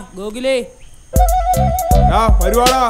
ഗോകുലേ ആ വരുവാടാ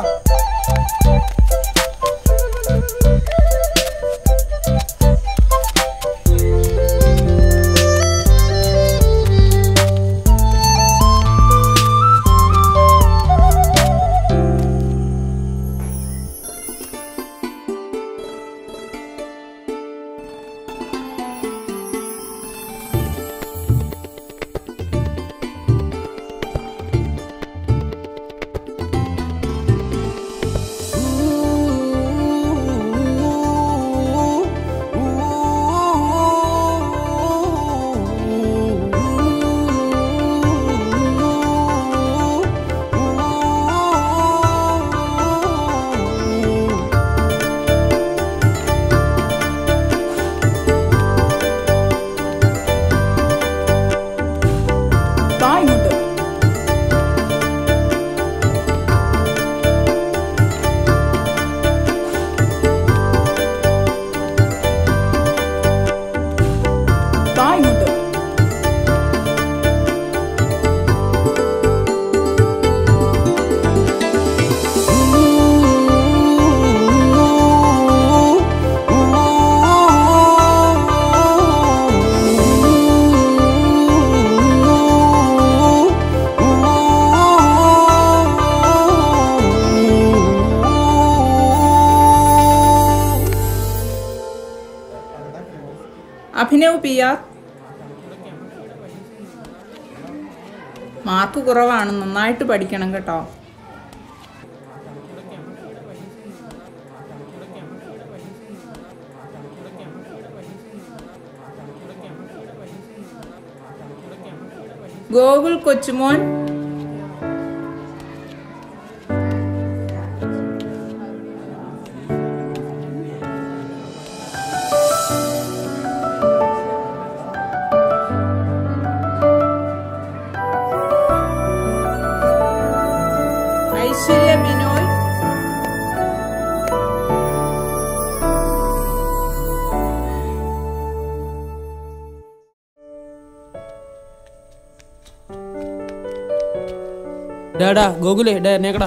താ ഇങ്ങോട്ട് താ ഇങ്ങോട്ട് അഭിനവ് പി ആർ മാർക്ക് കുറവാണ് നന്നായിട്ട് പഠിക്കണം കേട്ടോ ഗോകുൽ കൊച്ചുമോൻ ഐശ്വര്യ ബിനോയ് ഡാടാ ഗോകുലേ ഡേ എന്നെക്കടാ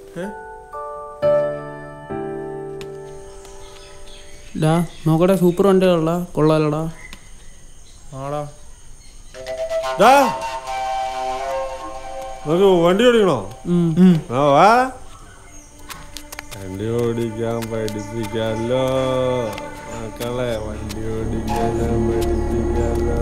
ഡാ നോക്കട്ടെ സൂപ്പർ വണ്ടികളടാ കൊള്ളാലടാ ആടാ ദാ. നമുക്ക് വണ്ടി ഓടിക്കണോ ആ വാ വണ്ടി ഓടിക്കാൻ പഠിപ്പിക്കാലോ മക്കളെ വണ്ടി ഓടിക്കാൻ ഞാൻ പഠിപ്പിക്കാലോ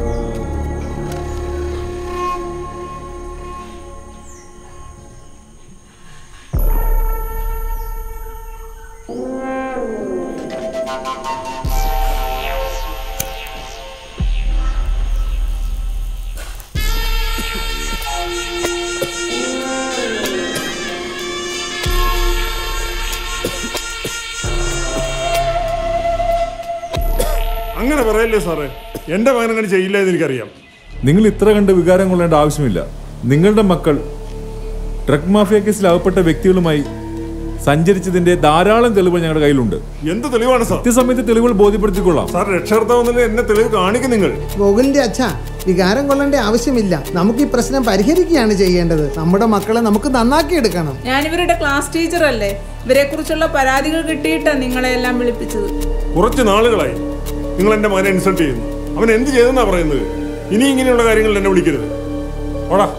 അങ്ങനെ പറയല്ലേ സാറേ എന്റെ മകൻ അങ്ങനെ ചെയ്യില്ല എന്ന് എനിക്കറിയാം നിങ്ങൾ ഇത്ര കണ്ട് വികാരം കൊള്ളേണ്ട ആവശ്യമില്ല നിങ്ങളുടെ മക്കൾ ഡ്രഗ് മാഫിയ കേസിൽ അകപ്പെട്ട വ്യക്തികളുമായി സഞ്ചരിച്ചതിന്റെ ധാരാളം തെളിവുകൾ ഞങ്ങളുടെ കയ്യിലുണ്ട് എന്ത് തെളിവാണ് സാർ കൃത്യസമയത്ത് തെളിവുകൾ ബോധ്യപ്പെടുത്തിക്കൊള്ളാം സാർ രക്ഷകർത്താവെന്നല്ലേ എന്നെ തെളിവ് കാണിക്കും നിങ്ങൾ ഗോകുലിന്റെ അച്ഛ വികാരം കൊള്ളേണ്ട ആവശ്യമില്ല നമുക്ക് ഈ പ്രശ്നം പരിഹരിക്കുകയാണ് ചെയ്യേണ്ടത് നമ്മുടെ മക്കളെ നമുക്ക് നന്നാക്കി എടുക്കണം ഞാൻ ഇവരുടെ ക്ലാസ് ടീച്ചറല്ലേ ഇവരെ കുറിച്ചുള്ള പരാതികൾ കിട്ടിയിട്ടാണ് നിങ്ങളെ എല്ലാം വിളിപ്പിച്ചത് കുറച്ച് നാളുകളായി നിങ്ങൾ എന്റെ മകനെ ഇൻസൾട്ട് ചെയ്യുന്നു അവൻ എന്ത് ചെയ്തെന്നാ പറയുന്നത് ഇനി ഇങ്ങനെയുള്ള കാര്യങ്ങളിൽ എന്നെ വിളിക്കരുത് ഓടാ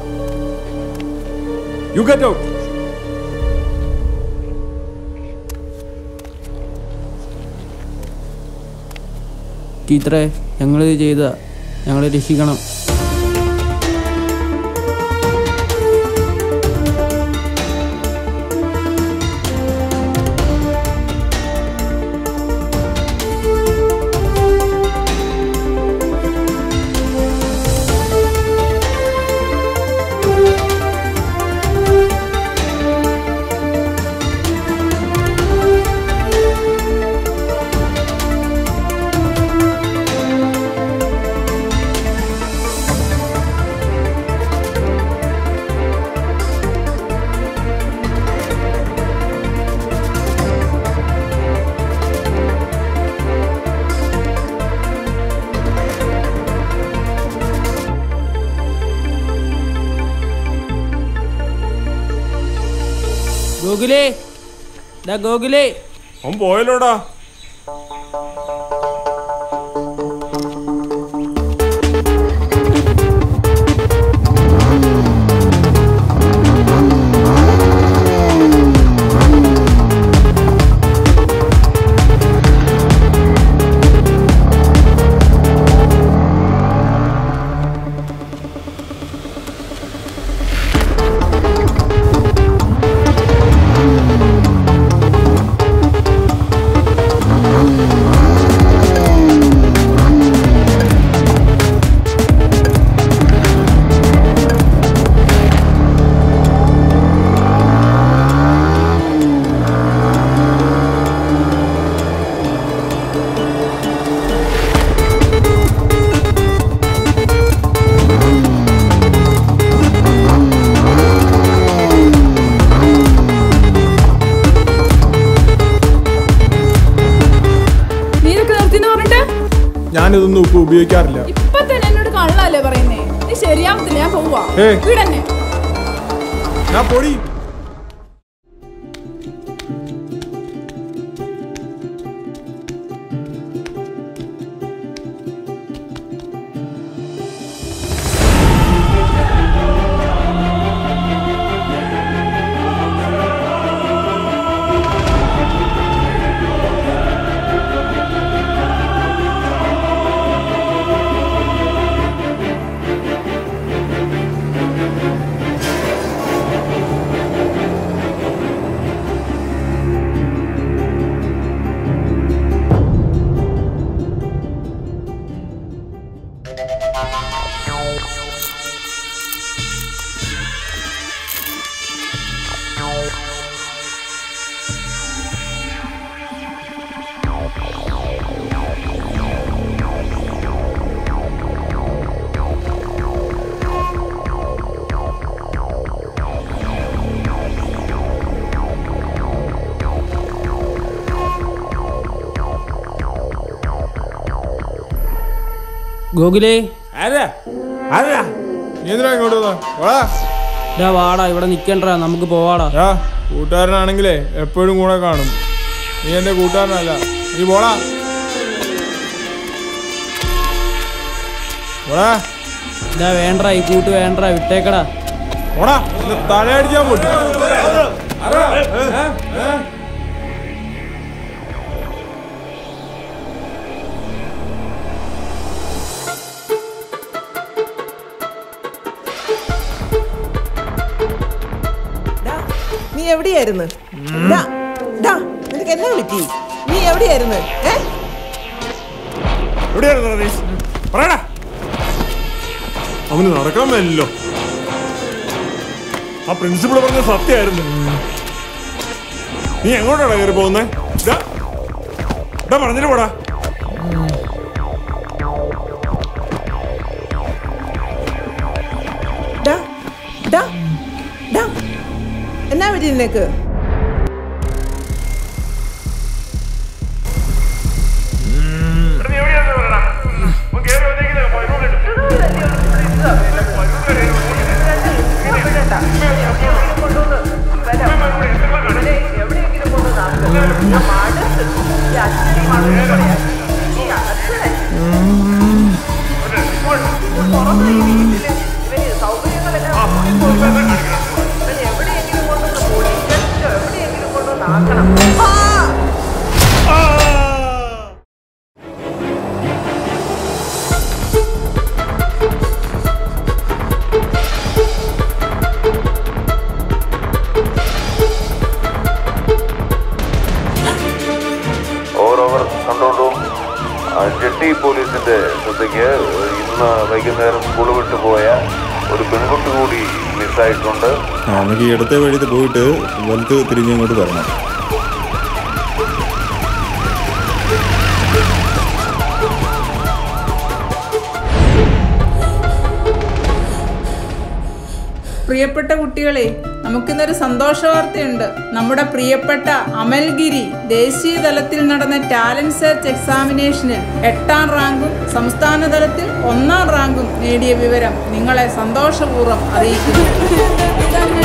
യു ഗെറ്റ് ഔട്ട് ടീച്ചറെ ഞങ്ങളിത് ചെയ്ത ഞങ്ങളെ രക്ഷിക്കണം ഗോകുലേ ഡാ ഗോകുലേ അവൻ പോയല്ലോടാ നീ ഇതൊക്കെ നിർത്തിന്ന് പറഞ്ഞിട്ട് ഞാനിതൊന്നും ഇപ്പൊ ഉപയോഗിക്കാറില്ല ഇപ്പൊ തന്നെ എന്നോട് കള്ളല്ലേ പറയുന്നേ നീ ശരിയാവത്തില്ല ഞാൻ പോവാ ഏയ്. വീടന്നെ ഞാൻ പൊടി ഗോകുലേ ആരാ ആരാ നീ എന്തിനാ ഇങ്ങോട്ട് വന്നേ? വാടാ ഡാ വാടാ ഇവിടെ നിക്കണ്ടാ നമുക്ക് പോവാടാ യാ കൂട്ടുകാരനാണെങ്കിലേ എപ്പോഴും കൂടെ കാണും നീ എന്റെ കൂട്ടുകാരനല്ല നീ പോടാ പോടാ ഡാ വേണ്ടടാ ഈ കൂട്ട് വേണ്ടടാ വിട്ടേക്കടാ പോടാ നിന്നെ തലയടിച്ചാൻ പോട്ടെ ഡാ, നീ എവിടെയായിരുന്നു ഡാ, ഡാ, നിനക്ക് എന്നാ പറ്റി നീ എവിടെയായിരുന്നു ഏ എവിടെയായിരുന്നു റതീഷ് പറയടാ അവന് നടക്കാൻ മേലല്ലോ ആ പ്രിൻസിപ്പൾ പറഞ്ഞ സത്യമായിരുന്നു നീ എങ്ങോട്ടാണ് കയറി പോകുന്നേ ഇതാ ഇതാ പറഞ്ഞിട്ട് പോടാ ഡാ, ഡാ, ഡാ, എന്നാ പറ്റി നിനക്ക് ഓവർ ഓവർ കൺട്രോൾ റൂം ആ, ജെട്ടി പോലീസിന്റെ ശ്രദ്ധയ്ക്ക് ഇന്ന് വൈകുന്നേരം സ്കൂൾ വിട്ടു പോയ ഒരു പെൺകുട്ടി കൂടി മിസ്സായിട്ടുണ്ട് നമുക്ക് ഈ ഇടത്തെ വഴിയിൽ പോയിട്ട് വലത്ത് തിരിഞ്ഞിങ്ങോട്ട് വരണം പ്രിയപ്പെട്ട കുട്ടികളെ നമുക്കിന്നൊരു സന്തോഷ വാർത്തയുണ്ട് നമ്മുടെ പ്രിയപ്പെട്ട അമൽഗിരി ദേശീയ തലത്തിൽ നടന്ന ടാലന്റ് സെർച്ച് എക്സാമിനേഷനിൽ എട്ടാം റാങ്കും സംസ്ഥാന തലത്തിൽ ഒന്നാം റാങ്കും നേടിയ വിവരം നിങ്ങളെ സന്തോഷപൂർവ്വം അറിയിക്കുന്നു